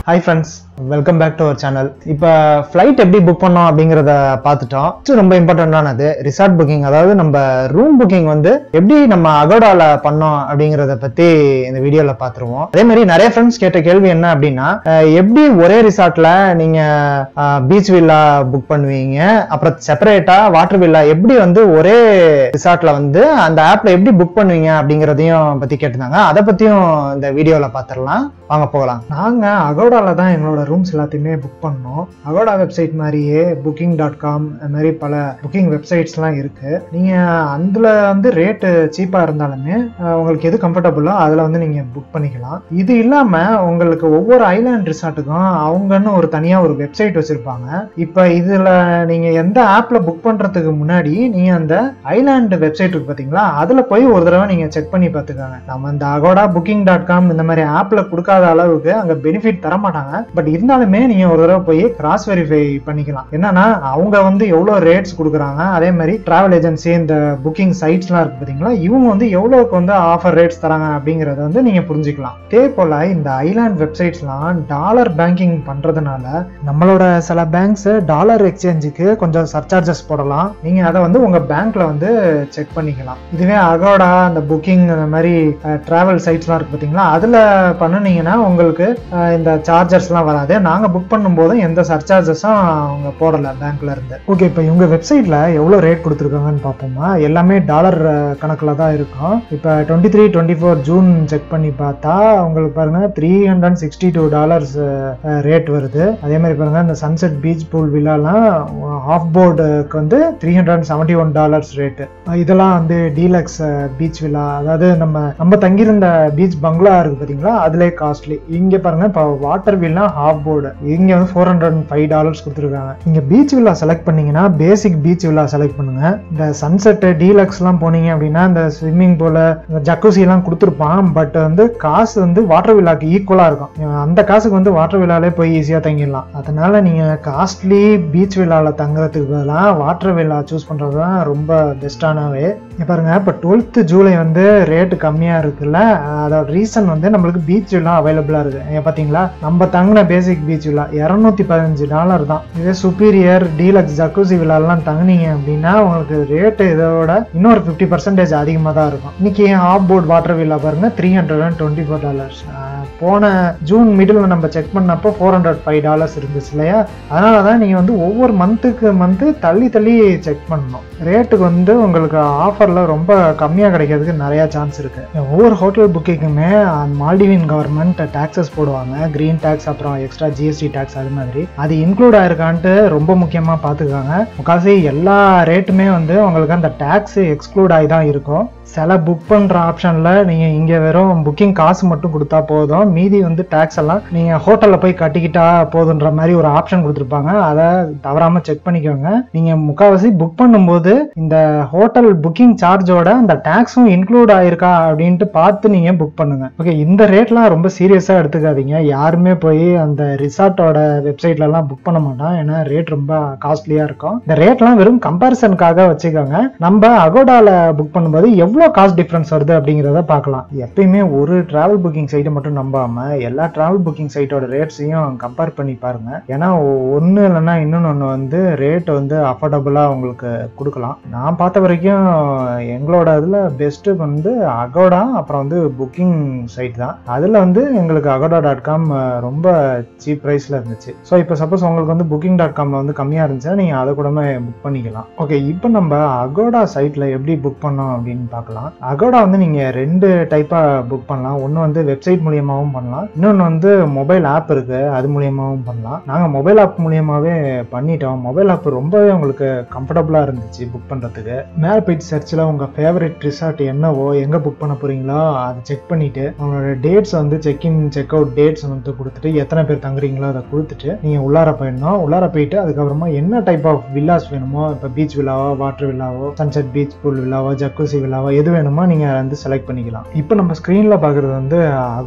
hi friends welcome back to our channel இப்போ flight எப்படி book பண்ணோம் அப்படிங்கிறத பார்த்துட்டோம் Next ரொம்ப இம்பார்ட்டண்டானது ரிசார்ட் புக்கிங் அதாவது நம்ம ரூம் புக்கிங் வந்து எப்படி நம்ம அகோடால பண்ணோம் அப்படிங்கிறத பத்தி இந்த வீடியோல பார்த்துருவோம் அதே மாதிரி நிறைய ஃப்ரெண்ட்ஸ் கேட்ட கேள்வி என்ன அப்படின்னா அஹ், எப்படி ஒரே ரிசார்ட்ல நீங்க பீச் வில்லா புக் பண்ணுவீங்க அப்புறம் செப்பரேட்டா வாட்டர் வில்லா எப்படி வந்து ஒரே ரிசார்ட்ல வந்து அந்த ஆப்ல எப்படி புக் பண்ணுவீங்க அப்படிங்கிறதையும் பத்தி கேட்டிருந்தாங்க அதை பத்தியும் இந்த வீடியோல பார்த்துடலாம் வாங்க போகலாம் நாங்க அகோடால தான் எங்களோட ரூம்ஸ் எல்லாத்தையுமே புக் பண்ணோம் அகோடா வெப்சைட் மாதிரியே புக்கிங் டாட் காம் அது மாதிரி பல புக்கிங் வெப்சைட்ஸ்லாம் இருக்கு நீங்க அதுல வந்து ரேட்டு சீப்பா இருந்தாலுமே அஹ், உங்களுக்கு எது கம்ஃபர்டபுளோ அதுல வந்து நீங்க புக் பண்ணிக்கலாம் இது இல்லாம உங்களுக்கு ஒவ்வொரு ஐலாண்ட் ரிசார்ட்டுக்கும் அவங்கன்னு ஒரு தனியா ஒரு வெப்சைட் வச்சிருப்பாங்க இப்ப இதுல நீங்க எந்த ஆப்ல புக் பண்றதுக்கு முன்னாடி நீங்க அந்த ஐலாண்ட் வெப்சைட் இருக்கு பாத்தீங்களா அதுல போய் ஒரு தடவை நீங்க செக் பண்ணி பார்த்துக்கோங்க நம்ம இந்த அகோடா புக்கிங் டாட் காம் இந்த மாதிரி ஆப்ல கொடுக்காத அளவுக்கு அங்க பெனிஃபிட் தர மாட்டாங்க பட் இருந்தாலுமே நீங்க ஒரு தடவை போய் கிராஸ் வெரிஃபை பண்ணிக்கலாம் என்னன்னா அவங்க வந்து எவ்வளவு ரேட்ஸ் கொடுக்குறாங்க அதே மாதிரி டிராவல் ஏஜென்சி இந்த புக்கிங் சைட்ஸ்லாம் இருக்கு பாத்தீங்களா இவங்க வந்து எவ்வளவுக்கு வந்து ஆஃபர் ரேட்ஸ் தராங்க அப்படிங்கறத வந்து நீங்க புரிஞ்சுக்கலாம் அதே போல இந்த ஐலாண்ட் வெப்சைட்ஸ்லாம் டாலர் பேங்கிங் பண்றதுனால நம்மளோட சில பேங்க்ஸ் டாலர் எக்ஸ்சேஞ்சுக்கு கொஞ்சம் சர்சார்ஜஸ் போடலாம் நீங்க அதை வந்து உங்க பேங்க்ல வந்து செக் பண்ணிக்கலாம் இதுவே அகோடா அந்த புக்கிங் அந்த மாதிரி டிராவல் சைட்ஸ்லாம் இருக்கு பார்த்தீங்களா அதில் பண்ணுனீங்கன்னா உங்களுக்கு அஹ், இந்த சார்ஜர்ஸ்லாம் வராது நாங்கள் புக் பண்ணும்போது எந்த சர்சார்ஜஸும் அவங்க போடலை பேங்க்ல இருந்து ஓகே இப்போ இவங்க வெப்சைட்டில் எவ்வளோ ரேட் கொடுத்துருக்காங்கன்னு பார்ப்போமா எல்லாமே டாலர் கணக்கில் தான் இருக்கும் இப்போ twenty three twenty four June check பண்ணி பார்த்தா உங்களுக்கு பாருங்க three hundred sixty two dollars rate வருது அதே மாதிரி பாருங்க இந்த சன்செட் பீச் பூல் வில்லாலாம் ஆஃப் போர்டுக்கு வந்து three hundred seventy one dollars rate இதெல்லாம் வந்து டீலக்ஸ் பீச் வில்லா அதாவது நம்ம நம்ம தங்கியிருந்த பீச் பங்களா இருக்கு பார்த்தீங்களா அதுலேயே காஸ்ட்லி இங்கே பாருங்க இப்போ வாட்டர் வில்லா ஹாஃப் போர்டு இங்கே வந்து ஃபோர் ஹண்ட்ரட் ஃபைவ் டாலர்ஸ் கொடுத்துருக்காங்க இங்கே பீச் வில்லா செலக்ட் பண்ணீங்கன்னா பேசிக் பீச் வில்லா செலக்ட் பண்ணுங்க இந்த சன்செட் டீலக்ஸ்லாம் போனீங்க அப்படின்னா இந்த ஸ்விம்மிங் பூல ஜக்குசிலாம் கொடுத்துருப்பான் பட் வந்து காசு வந்து வாட்டர் வில்லாக்கு ஈக்குவலாக இருக்கும் அந்த காசுக்கு வந்து வாட்டர் வில்லாலே போய் ஈஸியாக தங்கிடலாம் அதனால நீங்கள் காஸ்ட்லி பீச் வில்லாவில் தங்குறதுக்கு பதிலாக வாட்டர் வில்லா சூஸ் பண்ணுறது தான் ரொம்ப பெஸ்ட்டானவே இங்க பாருங்க இப்போ டுவெல்த்து ஜூலை வந்து ரேட்டு கம்மியாக இருக்குல்ல அதோட ரீசன் வந்து நம்மளுக்கு பீச் வில்லா அவைலபிளாக இருக்குது இங்க பார்த்தீங்களா நம்ம தங்கின பேசிக் பீச் வில்லா இரநூத்தி பதினஞ்சு டாலர் தான் இதே சுப்பீரியர் டீலக்ஸ் ஜக்கூசி வில்லாலாம் தங்குனீங்க அப்படின்னா உங்களுக்கு ரேட்டு இதோட இன்னொரு ஃபிஃப்டி பர்சன்டேஜ் அதிகமாக தான் இருக்கும் இன்னைக்கு ஆஃப் போர்ட் வாட்டர் வில்லா பாருங்க three hundred and twenty four dollars போன ஜூன் மிடில் நம்ம செக் பண்ணப்போ ஃபோர் ஹண்ட்ரட் ஃபைவ் டாலர்ஸ் இருந்துச்சு இல்லையா அதனால தான் நீங்கள் வந்து ஒவ்வொரு மந்த்துக்கு மந்த்து தள்ளி தள்ளி செக் பண்ணணும் ரேட்டுக்கு வந்து உங்களுக்கு ஆஃபரில் ரொம்ப கம்மியாக கிடைக்கிறதுக்கு நிறையா சான்ஸ் இருக்குது ஒவ்வொரு ஹோட்டல் புக்கிங்குமே மால்டிவின் கவர்மெண்ட் டேக்ஸஸ் போடுவாங்க க்ரீன் டேக்ஸ் அப்புறம் எக்ஸ்ட்ரா ஜிஎஸ்டி டேக்ஸ் அது மாதிரி அது இன்க்ளூட் ஆயிருக்கான்ட்டு ரொம்ப முக்கியமாக பார்த்துக்காங்க முக்காசி எல்லா ரேட்டுமே வந்து உங்களுக்கு அந்த டேக்ஸ் எக்ஸ்க்ளூட் ஆகி தான் இருக்கும் சில புக் பண்ணுற ஆப்ஷனில் நீங்கள் இங்கே வெறும் புக்கிங் காசு மட்டும் கொடுத்தா போதும் மீதி வந்து டேக்ஸ் எல்லாம் நீங்கள் ஹோட்டலில் போய் கட்டிக்கிட்டா போதுன்ற மாதிரி ஒரு ஆப்ஷன் கொடுத்துருப்பாங்க அதை தவறாமல் செக் பண்ணிக்கோங்க நீங்கள் முக்கால்வாசி புக் பண்ணும்போது இந்த ஹோட்டல் புக்கிங் சார்ஜோட அந்த டேக்ஸும் இன்க்ளூட் ஆயிருக்கா அப்படின்ட்டு பார்த்து நீங்கள் புக் பண்ணுங்க ஓகே இந்த ரேட்லாம் ரொம்ப சீரியஸாக எடுத்துக்காதீங்க யாருமே போய் அந்த ரிசார்ட்டோட வெப்சைட்லலாம் புக் பண்ண மாட்டான் ஏன்னா ரேட் ரொம்ப காஸ்ட்லியாக இருக்கும் இந்த ரேட்லாம் வெறும் கம்பேரிசனுக்காக வச்சுக்கோங்க நம்ம அகோடால புக் பண்ணும்போது எவ்வளோ காஸ்ட் டிஃப்ரென்ஸ் வருது அப்படிங்கிறத பார்க்கலாம் எப்பயுமே ஒரு டிராவல் புக்கிங் சைட்டை மட்டும் நம்பாம எல்லா டிராவல் புக்கிங் சைட்டோட ரேட்ஸையும் கம்பேர் பண்ணி பாருங்க ஏன்னா ஒன்று இல்லைன்னா இன்னொன்று ஒன்று வந்து ரேட் வந்து அஃபோர்டபுளாக உங்களுக்கு கொடுக்கலாம் நான் பார்த்த வரைக்கும் எங்களோட இதில் பெஸ்ட்டு வந்து அகோடா அப்புறம் வந்து புக்கிங் சைட் தான் அதில் வந்து எங்களுக்கு அகோடா டாட் காம் ரொம்ப சீப் ப்ரைஸில் இருந்துச்சு ஸோ இப்போ சப்போஸ் உங்களுக்கு வந்து புக்கிங் டாட் காமில் வந்து கம்மியாக இருந்துச்சுன்னா நீங்கள் அதை கூட புக் பண்ணிக்கலாம் ஓகே இப்போ நம்ம அகோடா சைட்டில் எப்படி புக் பண்ணோம் அப்படின்னு பார்க்கலாம் அகோடா வந்து நீங்கள் ரெண்டு டைப்பாக புக் பண்ணலாம் ஒன்று வந்து வெப்சைட் மூலியமாகவும் பண்ணலாம் இன்னொன்று வந்து மொபைல் ஆப் இருக்குது அது மூலியமாகவும் பண்ணலாம் நாங்கள் மொபைல் ஆப் மூலியமாகவே பண்ணிட்டோம் மொபைல் ஆப் ரொம்பவே உங்களுக்கு கம்ஃபர்டபுளாக இருந்துச்சு புக் பண்ணுறதுக்கு மேலே போயிட்டு சர்ச்சில் உங்கள் ஃபேவரட் ரிசார்ட் என்னவோ எங்கே புக் பண்ண போகிறீங்களோ அதை செக் பண்ணிவிட்டு அவங்களோட டேட்ஸ் வந்து check in check out dates வந்து கொடுத்துட்டு எத்தனை பேர் தங்குறீங்களோ அதை கொடுத்துட்டு நீங்கள் உள்ளார போயிடணும் உள்ளார போயிட்டு அதுக்கப்புறமா என்ன டைப் ஆஃப் வில்லாஸ் வேணுமோ இப்போ பீச் வில்லாவோ வாட்டர் வில்லாவோ சன்செட் பீச் பூல் வில்லாவோ ஜக்குசி வில்லாவோ எது வேணுமோ நீங்கள் வந்து செலக்ட் பண்ணிக்கலாம் இப்போ நம்ம ஸ்க்ரீனில் பார்க்குறது வந்து அகோடா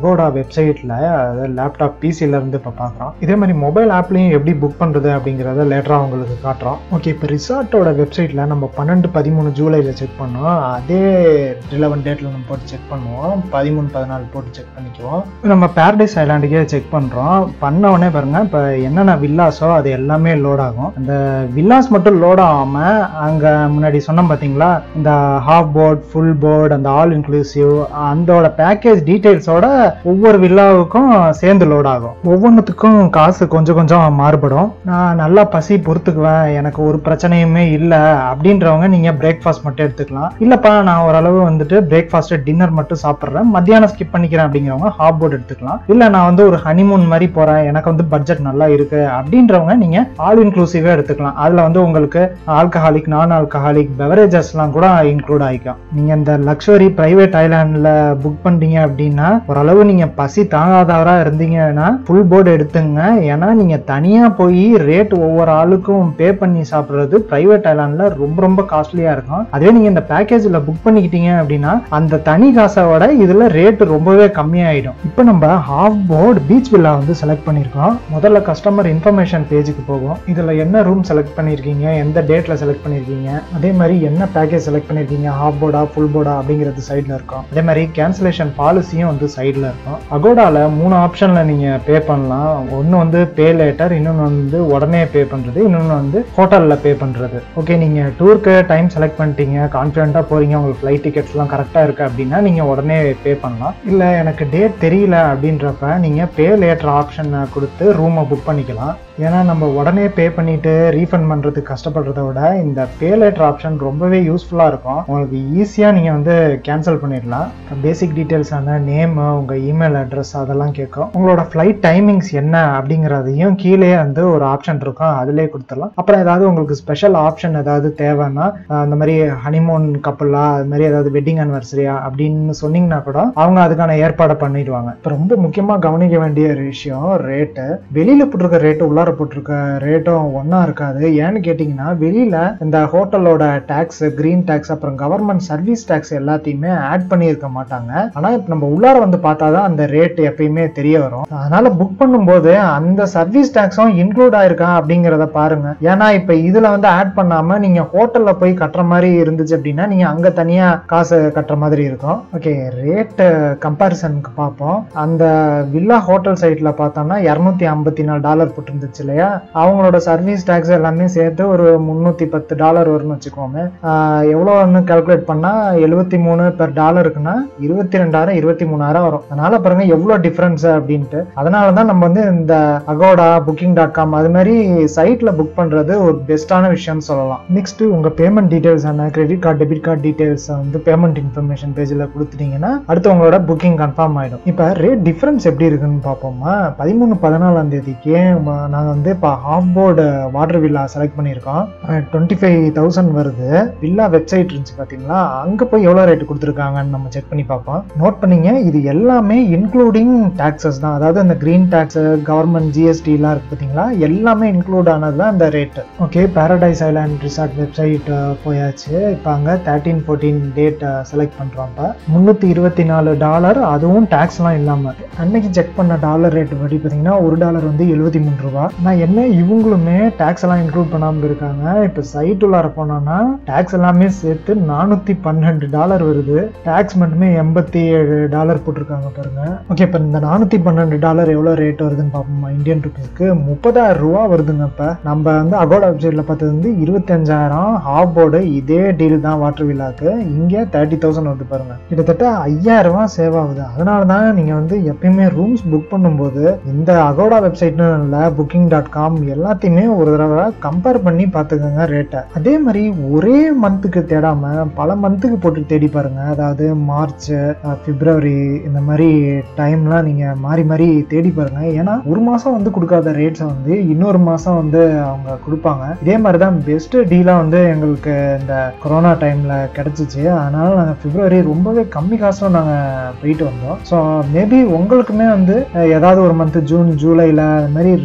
வெப்சைட்டில் அதாவது லேப்டாப் பிசில இருந்து இப்போ பார்க்குறோம் இதே மாதிரி மொபைல் ஆப்லையும் எப்படி புக் பண்ணுறது அப்படிங்கிறத லேட்டராக உங்களுக்கு காட்டுறோம் ஓகே இப்போ ரிசார்ட்டோட வெப்சைட்டில் நம்ம பன்னெண்டு பதிமூணு ஜூலையில் செக் பண்ணோம் அதே ரிலவன் டேட்டில் நம்ம போட்டு செக் பண்ணுவோம் பதிமூணு பதினாலு போட்டு செக் பண்ணிக்குவோம் நம்ம பேரடைஸ் ஐலாண்டுக்கே செக் பண்ணுறோம் பண்ண உடனே பாருங்க இப்போ என்னென்ன வில்லாஸோ அது எல்லாமே லோட் ஆகும் அந்த வில்லாஸ் மட்டும் லோட் ஆகாமல் அங்கே முன்னாடி சொன்னோம் பார்த்தீங்களா இந்த ஹாஃப் போர்ட் ஃபுல் போர்டு அந்த ஆல் இன்க்ளூசிவ் அந்தோட பேக்கேஜ் டீட்டெயில்ஸோட ஒவ்வொரு வில்லாவுக்கும் சேர்ந்து லோட் ஆகும் ஒவ்வொன்றுத்துக்கும் காசு கொஞ்சம் கொஞ்சம் மாறுபடும் நான் நல்லா பசி பொறுத்துக்குவேன் எனக்கு ஒரு பிரச்சனையுமே இல்லை அப்படின்றவங்க நீங்கள் பிரேக்ஃபாஸ்ட் மட்டும் எடுத்துக்கலாம் இல்லைப்பா நான் ஓரளவு வந்துட்டு பிரேக்ஃபாஸ்ட் டின்னர் மட்டும் சாப்பிட்றேன் மத்தியானம் ஸ்கிப் பண்ணிக்கிறேன் அப்படிங்கிறவங்க ஹாஃப் போர்ட் எடுத்துக்கலாம் இல்லை நான் வந்து ஒரு ஹனிமூன் மாதிரி போகிறேன் எனக்கு வந்து பட்ஜெட் நல்லா இருக்கு அப்படின்றவங்க நீங்கள் ஆல் இன்க்ளூசிவே எடுத்துக்கலாம் அதில் வந்து உங்களுக்கு ஆல்கஹாலிக் நான் ஆல்கஹாலிக் பெவரேஜஸ்லாம் கூட இன்க்ளூட் ஆகிக்கும் நீங்கள் இந்த லக்ஸுரி பிரைவேட் ஐலாண்டில் புக் பண்ணிட்டீங்க அப்படின்னா ஓரளவு நீங்கள் பசி தாங்காதவராக இருந்தீங்கன்னா ஃபுல் போர்டு எடுத்துங்க ஏன்னா நீங்கள் தனியாக போய் ரேட் ஒவ்வொரு ஆளுக்கும் பே பண்ணி சாப்பிட்றது பிரைவேட் ஐலாண்டில் ரொம்ப ரொம்ப காஸ்ட்லியாக இருக்கும் அதுவே நீங்கள் இந்த பேக்கேஜில் புக் பண்ணிக்கிட்டீங்க அப்படின்னா அந்த தனி காசை விட இதில் ரேட் ரொம்பவே கம்மியாயிடும் இப்போ நம்ம ஹாஃப் போர்டு பீச் வில்லா வந்து செலக்ட் பண்ணியிருக்கோம் முதல்ல கஸ்டமர் இன்ஃபர்மேஷன் பேஜுக்கு போகும் இதில் என்ன ரூம் செலக்ட் பண்ணியிருக்கீங்க எந்த டேட்டில் செலக்ட் பண்ணியிருக்கீங்க அதே மாதிரி என்ன பேக்கேஜ் செலக்ட் பண்ணியிருக்கீங்க ஹாஃப் போர்டா ஃபுல் போர்டா அப்படிங்கிறது சைடில் இருக்கும் அதே மாதிரி கேன்சலேஷன் பாலிசியும் வந்து சைடில் இருக்கும் அகோடால மூணு ஆப்ஷனில் நீங்கள் பே பண்ணலாம் ஒன்று வந்து பே லேட்டர் இன்னொன்று வந்து உடனே பே பண்ணுறது இன்னொன்று வந்து ஹோட்டலில் பே பண்ணுறது ஓகே நீங்கள் டூருக்கு டைம் செலக்ட் பண்ணிட்டீங்க கான்ஃபிடென்ட்டாக போகிறீங்க உங்களுக்கு ஃப்ளைட் டிக்கெட்ஸ்லாம் கரெக்டாக இருக்குது அப்படின்னா நீங்கள் உடனே பே பண்ணலாம் இல்லை எனக்கு டேட் தெரியல அப்படின்றப்ப நீங்கள் பே லேட்டர் ஆப்ஷனை கொடுத்து ரூமை புக் பண்ணிக்கலாம் ஏன்னா நம்ம உடனே பே பண்ணிட்டு ரீஃபண்ட் பண்ணுறதுக்கு கஷ்டப்படுறத விட இந்த பே லேட்டர் ஆப்ஷன் ரொம்பவே யூஸ்ஃபுல்லாக இருக்கும் உங்களுக்கு ஈஸியாக நீங்கள் வந்து கேன்சல் பண்ணிடலாம் பேசிக் டீட்டெயில்ஸான நேம் உங்கள் இமெயில் அட்ரஸ் அதெல்லாம் கேட்கும் உங்களோட ஃப்ளைட் டைமிங்ஸ் என்ன அப்படிங்கிறதையும் கீழே வந்து ஒரு ஆப்ஷன் இருக்கும் அதிலே கொடுத்துடலாம் அப்புறம் ஏதாவது உங்களுக்கு ஸ்பெஷல் ஆப்ஷன் ஏதாவது தேவைன்னா அஹ் அந்த மாதிரி ஹனிமூன் கப்பலா அது மாதிரி ஏதாவது வெட்டிங் அனிவர்சரியா அப்படின்னு சொன்னீங்கன்னா கூட அவங்க அதுக்கான ஏற்பாடை பண்ணிடுவாங்க இப்போ ரொம்ப முக்கியமாக கவனிக்க வேண்டிய ஒரு விஷயம் ரேட்டு வெளியில் போட்டிருக்க ரேட்டு உள்ளார போட்டிருக்க ரேட்டும் ஒன்றா இருக்காது ஏன்னு கேட்டிங்கன்னா வெளியில் இந்த ஹோட்டலோட டேக்ஸ் கிரீன் டேக்ஸ் அப்புறம் கவர்மெண்ட் சர்வீஸ் டேக்ஸ் எல்லாத்தையுமே ஆட் பண்ணியிருக்க மாட்டாங்க ஆனால் இப்போ நம்ம உள்ளார வந்து பார்த்தா தான் அந்த ரேட் எப்பயுமே தெரிய வரும் அதனால புக் பண்ணும்போது அந்த சர்வீஸ் டேக்ஸும் இன்க்ளூட் ஆயிருக்கா அப்படிங்கிறத பாருங்க ஏன்னா இப்போ இதில் வந்து ஆட் பண்ணாமல் நீங்கள் ஹோட்டலில் போய் கட்டுற மாதிரி இருந்துச்சு அப்படின்னா நீங்கள் அங்கே தனியாக காசு கட்டுற மாதிரி இருக்கும் ஓகே ரேட்டு கம்பேரிசனுக்கு பார்ப்போம் அந்த வில்லா ஹோட்டல் சைட்டில் பார்த்தோம்னா இரநூத்தி ஐம்பத்தி நாலு டாலர் போட்டிருந்துச்சு இல்லையா அவங்களோட சர்வீஸ் டேக்ஸ் எல்லாமே சேர்த்து ஒரு முந்நூற்றி பத்து டாலர் வரும்னு வச்சுக்கோமே ஆஹ் எவ்வளோன்னு கால்குலேட் பண்ணால் எழுபத்தி மூணு பெர் டாலருக்குன்னா இருபத்தி ரெண்டாயிரம் இருபத்தி மூணாயிரம் வரும் அதனால பாருங்க எவ்வளோ டிஃப்ரென்ஸ் அப்படின்ட்டு அதனால தான் நம்ம வந்து இந்த அகோடா புக்கிங் டாட் காம் அது மாதிரி சைட்டில் புக் பண்ணுறது ஒரு பெஸ்ட்டான விஷயம்னு சொல்லலாம் நெக்ஸ்ட் உங்கள் பேமெண்ட் டீட்டெயில்ஸ் ஆன credit card debit card details வந்து பேமெண்ட் இன்ஃபர்மேஷன் பேஜில் கொடுத்துட்டீங்கன்னா அடுத்து உங்களோட புக்கிங் கன்ஃபார்ம் ஆகிடும் இப்போ ரேட் டிஃப்ரென்ஸ் எப்படி இருக்குன்னு பார்ப்போமா பதிமூணு பதினாலாம் தேதிக்கு நாங்கள் வந்து இப்போ half board water villa select பண்ணியிருக்கோம் டுவெண்ட்டி ஃபைவ் தௌசண்ட் வருது வில்லா வெப்சைட் இருந்துச்சு பார்த்தீங்களா அங்கே போய் எவ்வளோ ரேட் கொடுத்துருக்காங்கன்னு நம்ம செக் பண்ணி பார்ப்போம் நோட் பண்ணீங்க இது எல்லாமே இன்க்ளூடிங் டாக்ஸஸ் தான் அதாவது அந்த கிரீன் டாக்ஸ் கவர்மெண்ட் ஜிஎஸ்டிலாம் இருக்கு பார்த்தீங்களா எல்லாமே இன்க்ளூட் ஆனது தான் இந்த rate okay paradise island resort website போயாச்சு இப்போ அங்கே தேர்ட்டீன் ஃபோர்டீன் டேட் செலக்ட் பண்ணுறோம் இப்போ முந்நூற்றி இருபத்தி நாலு டாலர் அதுவும் டேக்ஸ்லாம் இல்லாமல் அன்னைக்கு செக் பண்ண டாலர் ரேட் படி பார்த்தீங்கன்னா ஒரு டாலர் வந்து எழுபத்தி மூணு ரூபா நான் என்ன இவங்களுமே டேக்ஸ் எல்லாம் இன்க்ளூட் பண்ணாமல் இருக்காங்க இப்போ சைட் உள்ளார போனோம்னா டேக்ஸ் எல்லாமே சேர்த்து நானூற்றி பன்னெண்டு டாலர் வருது டேக்ஸ் மட்டுமே எண்பத்தி ஏழு டாலர் போட்டிருக்காங்க பாருங்க ஓகே இப்போ இந்த நானூற்றி பன்னெண்டு டாலர் எவ்வளோ ரேட் வருதுன்னு பார்ப்போமா இந்தியன் ருபீஸ்க்கு முப்பதாயிரம் ரூபா வருதுங்க இப்போ நம்ம வந்து அகோடா வெப்சைட்டில் பார்த்தது வந்து இருபத்தஞ்சாயிரம் ஹாஃப் போர்டு இதே டீல் தான் வாட்டர் வில்லாக்கு இங்கே தேர்ட்டி தௌசண்ட் வருது பாருங்க கிட்டத்தட்ட ஐயாயிரம் ரூபா சேவ் ஆகுது அதனால தான் நீங்கள் வந்து எப்பயுமே ரூம்ஸ் புக் பண்ணும்போது இந்த அகோடா வெப்சைட்னு இல்லை புக்கிங் டாட் காம் எல்லாத்தையுமே ஒரு தடவை கம்பேர் பண்ணி பார்த்துக்கோங்க ரேட்டை அதே மாதிரி ஒரே மந்த்துக்கு தேடாம பல மந்த்துக்கு போட்டு தேடி பாருங்க அதாவது மார்ச் அஹ், பிப்ரவரி இந்த மாதிரி டைம்லாம் நீங்க மாறி மாறி தேடி பாருங்க ஏன்னா ஒரு மாசம் வந்து கொடுக்காத ரேட்ஸை வந்து இன்னொரு மாசம் வந்து அவங்க கொடுப்பாங்க இதே மாதிரி தான் பெஸ்ட் டீலாக வந்து எங்களுக்கு இந்த கொரோனா டைம்ல கிடைச்சிச்சு அதனால நாங்கள் பிப்ரவரி ரொம்பவே கம்மி காசுல நாங்கள் போயிட்டு வந்தோம் ஸோ மேபி உங்களுக்குமே வந்து அஹ், ஏதாவது ஒரு மந்த் ஜூன் ஜூலைல அது மாதிரி ரேட்ஸ் வந்து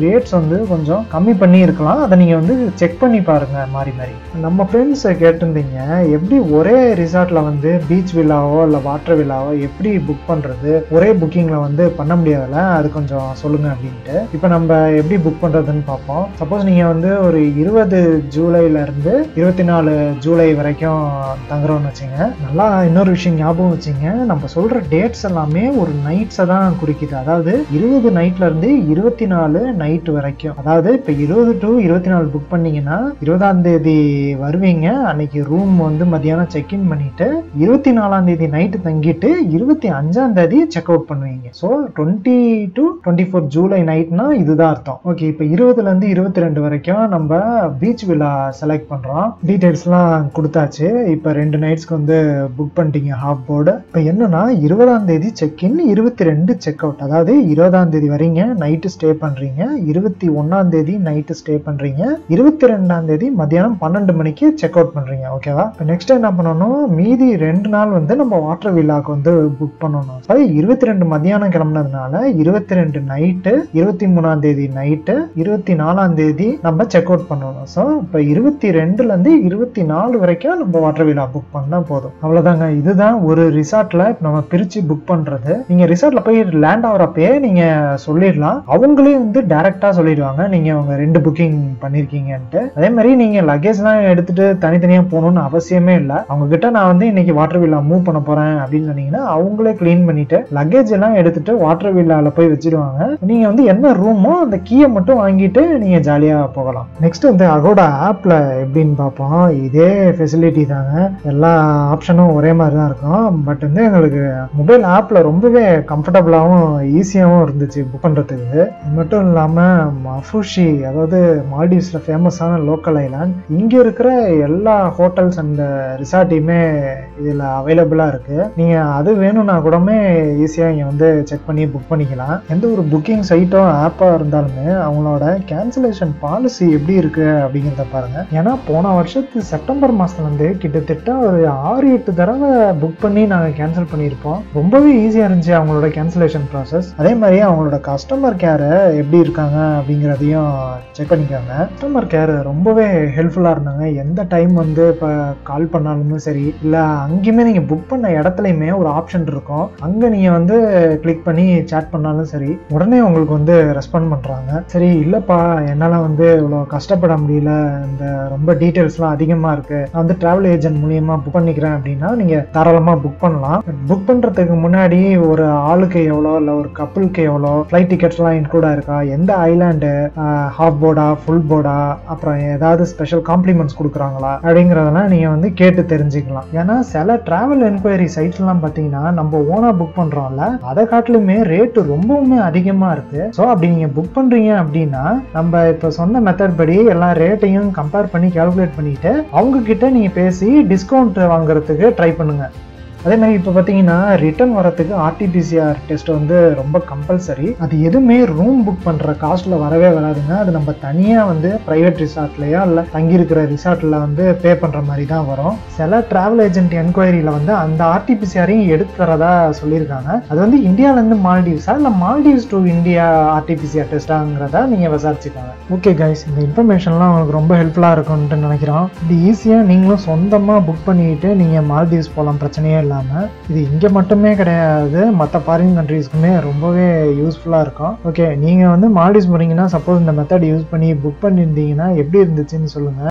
வந்து கொஞ்சம் கம்மி பண்ணி இருக்கலாம் அதை நீங்கள் வந்து செக் பண்ணி பாருங்க மாறி மாறி நம்ம ஃப்ரெண்ட்ஸ் கேட்டிருந்தீங்க எப்படி ஒரே ரிசார்ட்ல வந்து பீச் வில்லாவோ இல்லை வாட்டர் வில்லாவோ எப்படி புக் பண்ணுறது ஒரே புக்கிங்கில் வந்து பண்ண முடியாதுல்ல அது கொஞ்சம் சொல்லுங்க அப்படின்ட்டு இப்போ நம்ம எப்படி புக் பண்ணுறதுன்னு பார்ப்போம் சப்போஸ் நீங்கள் வந்து ஒரு இருபது ஜூலைலேருந்து இருபத்தி நாலு ஜூலை வரைக்கும் தங்குறோம்னு வச்சுங்க நல்லா இன்னொரு விஷயம் ஞாபகம் வச்சுங்க நம்ம சொல்கிற டேட்ஸ் எல்லாமே ஒரு நைட்ஸை தான் குறிக்குது அதாவது இருபது நைட்லேருந்து இருபத்தி நாலு நைட் வரைக்கும் அதாவது இப்போ இருபது டு இருபத்தி நாலு புக் பண்ணீங்கன்னா இருபதாம் தேதி வருவீங்க அன்னைக்கு ரூம் வந்து மதியானம் செக்இன் பண்ணிட்டு இருபத்தி நாலாம் தேதி நைட்டு தங்கிட்டு இருபத்தி அஞ்சாம் தேதி செக் அவுட் பண்ணுவீங்க so twenty two twenty four July நைட்னா இதுதான் அர்த்தம் ஓகே இப்போ இருபதுல இருந்து இருபத்தி ரெண்டு வரைக்கும் நம்ம பீச் வில்லா செலக்ட் பண்றோம் டீடைல்ஸ்லாம் கொடுத்தாச்சு இப்போ ரெண்டு நைட்ஸ்க்கு வந்து புக் பண்ணிட்டீங்க ஹாஃப் போர்டு இப்போ என்னன்னா இருபதாம் தேதி செக் இன் இருபத்தி ரெண்டு செக் அவுட் அதாவது இருபதாம் தேதி வரீங்க நைட்டு ஸ்டே பண்றீங்க இருபத்தி ஒன்னாம் தேதி நைட்டு ஸ்டே பண்றீங்க இருபத்தி ரெண்டாம் தேதி மதியானம் பன்னெண்டு மணிக்கு செக் அவுட் பண்றீங்க ஓகேவா இப்போ நெக்ஸ்ட் என்ன பண்ணணும் மீதி ரெண்டு நாள் வந்து நம்ம வாட்டர் வில்லாக்கு வந்து புக் பண்ணணும் ஸோ இருபத்தி ரெண்டு மதியானம் கிளம்புனதுனால இருபத்தி ரெண்டு நைட்டு இருபத்தி மூணாம் தேதி நைட்டு இருபத்தி நாலாம் தேதி நம்ம செக் அவுட் பண்ணணும் ஸோ இப்போ இருபத்தி ரெண்டுல இருந்து இருபத்தி நாலு வரைக்கும் நம்ம வாட்டர் வில்லா புக் பண்ணா போதும் அவ்வளவுதாங்க இதுதான் ஒரு ரிசார்ட்ல நம்ம பிரிச்சு புக் பண்றது நீங்க ரிசார்ட்ல போய் லேண்ட் ஆகிறப்பயே நீங்க சொல்லிடலாம் அவங்களே வந்து டைரக்டா சொல்லிடுவாங்க நீங்க அவங்க ரெண்டு புக்கிங் பண்ணிருக்கீங்கன்ட்டு அதே மாதிரி நீங்க லக்கேஜ்லாம் எடுத்துட்டு தனித்தனியா போகணும்னு அவசியமே இல்லை அவங்க கிட்ட நான் வந்து இன்னைக்கு வாட்டர் வில்லா மூவ் பண்ண போறேன் அப்படின்னு சொன்னீங்கன்னா அவங்களே க்ளீன் பண்ணிட்டு லக்கேஜ் எல்லாம் எடுத்துட்டு வாட்டர் வில்லால போய் வச்சிடுவாங்க நீங்க வந்து என்ன ரூமோ அந்த கீயை மட்டும் வாங்கிட்டு நீங்க ஜாலியா போகலாம் நெக்ஸ்ட் வந்து அகோடா ஆப்ல எப்படின்னு பார்ப்போம் இதே ஃபெசிலிட்டி தாங்க எல்லா ஆப்ஷனும் ஒரே மாதிரி தான் இருக்கும் பட் வந்து எங்களுக்கு மொபைல் ஆப்ல ரொம்பவே கம்ஃபர்டபுளாகவும் ஈஸியாகவும் இருந்துச்சு புக் பண்றதுக்கு அது மட்டும் இல்லாம மஃபுஷி அதாவது மால்டீவ்ஸ்ல ஃபேமஸான லோக்கல் ஐலாண்ட் இங்க இருக்கிற எல்லா ஹோட்டல்ஸ் அண்ட் ரிசார்ட்டையுமே இதுல அவைலபிளா இருக்கு நீங்க அது வேணும்னா கூடமே ஈஸியா இங்க வந்து செக் பண்ணி புக் பண்ணிக்கலாம் எந்த ஒரு புக்கிங் சைட்டோ ஆப்பா இருந்தாலுமே அவங்களோட கேன்சலேஷன் பாலிசி எப்படி இருக்கு அப்படிங்கிறத பாருங்க ஏன்னா போன வருஷத்து செப்டம்பர் மாசத்துல இருந்து கிட்டத்தட்ட ஒரு ஆறு எட்டு தடவை புக் பண்ணி நாங்க கேன்சல் பண்ணியிருப்போம் ரொம்பவே ஈஸியா இருந்துச்சு அவங்களோட கேன்சலேஷன் ப்ராசஸ் அதே மாதிரி அவங்களோட கஸ்டமர் கேர் எப்படி இருக்காங்க அப்படிங்கிறதையும் செக் பண்ணிக்கோங்க கஸ்டமர் கேர் ரொம்பவே ஹெல்ப்ஃபுல்லா இருந்தாங்க எந்த டைம் வந்து இப்போ கால் பண்ணாலுமே சரி இல்ல அங்கேயுமே நீங்க புக் பண்ண இடத்துலையுமே ஒரு ஆப்ஷன் இருக்கும் அங்க நீங்க வந்து கிளிக் பண்ணி சேட் பண்ணாலும் சரி உடனே உங்களுக்கு வந்து ரெஸ்பாண்ட் பண்றாங்க சரி இல்லப்பா என்னால வந்து இவ்வளோ கஷ்டப்பட முடியல இந்த ரொம்ப டீட்டெயில்ஸ்லாம் அதிகமா இருக்கு நான் வந்து டிராவல் ஏஜென்ட் மூலியமா புக் பண்ணிக்கிறேன் அப்படின்னா நீங்க தாராளமா புக் பண்ணலாம் புக் பண்றதுக்கு முன்னாடி ஒரு ஆளுக்கு எவ்வளோ இல்லை ஒரு கப்புளுக்கு எவ்வளோ ஃப்ளைட் டிக்கெட்ஸ்லாம் இன்க்ளூட் ஆயிருக்கா எந்த ஐலாண்டு ஹாஃப் போர்டா ஃபுல் போர்டா அப்புறம் ஏதாவது ஸ்பெஷல் காம்ப்ளிமெண்ட்ஸ் கொடுக்குறாங்களா அப்படிங்கிறதெல்லாம் நீங்க வந்து கேட்டு தெரிஞ்சுக்கலாம் ஏன்னா சில டிராவல் என்கொயரி சைட்ஸ்லாம் பார்த்தீங்கன்னா நம்ம ஓனா புக் பண்றோம்ல அதை காட்டிலுமே ரேட்டு ரொம்பவுமே அதிகமா இருக்கு ஸோ அப்படி நீங்க புக் பண்றீங்க அப்படின்னா நம்ம இப்போ சொன்ன மெத்தட் படி எல்லா ரேட்டையும் கம்பேர் பண்ணி கால்குலேட் பண்ணிட்டு அவங்க கிட்ட நீங்க பேசி டிஸ்கவுண்ட் வாங்குறதுக்கு ட்ரை பண்ணுங்க அதே மாதிரி இப்போ பார்த்தீங்கன்னா ரிட்டர்ன் வரத்துக்கு ஆர்டிபிசிஆர் டெஸ்ட் வந்து ரொம்ப கம்பல்சரி அது எதுவுமே ரூம் புக் பண்ணுற காஸ்ட்டில் வரவே வராதுங்க அது நம்ம தனியாக வந்து ப்ரைவேட் ரிசார்ட்லையோ இல்லை தங்கியிருக்கிற ரிசார்ட்டில் வந்து பே பண்ணுற மாதிரி தான் வரும் சில டிராவல் ஏஜென்ட் என்கொயரியில் வந்து அந்த ஆர்டிபிசிஆரையும் எடுக்கிறதா சொல்லியிருக்காங்க அது வந்து இந்தியாவிலேருந்து மால்டீவ்ஸா இல்லை மால்டீவ்ஸ் டு இந்தியா ஆர்டிபிசிஆர் டெஸ்ட்டாங்கிறத நீங்கள் விசாரிச்சுக்கோங்க ஓகே கைஸ் இந்த இன்ஃபர்மேஷன்லாம் உங்களுக்கு ரொம்ப ஹெல்ப்ஃபுல்லாக இருக்கும்னு நினைக்கிறோம் இது ஈஸியாக நீங்களும் சொந்தமாக புக் பண்ணிக்கிட்டு நீங்கள் மால்டீவ்ஸ் போகலாம் பிரச்சனையே இல்லை இல்லாமல் இது இங்கே மட்டுமே கிடையாது மற்ற ஃபாரின் கண்ட்ரீஸ்க்குமே ரொம்பவே யூஸ்ஃபுல்லாக இருக்கும் ஓகே நீங்கள் வந்து மால்டீவ்ஸ் போகிறீங்கன்னா சப்போஸ் இந்த மெத்தட் யூஸ் பண்ணி புக் பண்ணியிருந்தீங்கன்னா எப்படி இருந்துச்சுன்னு சொல்லுங்கள்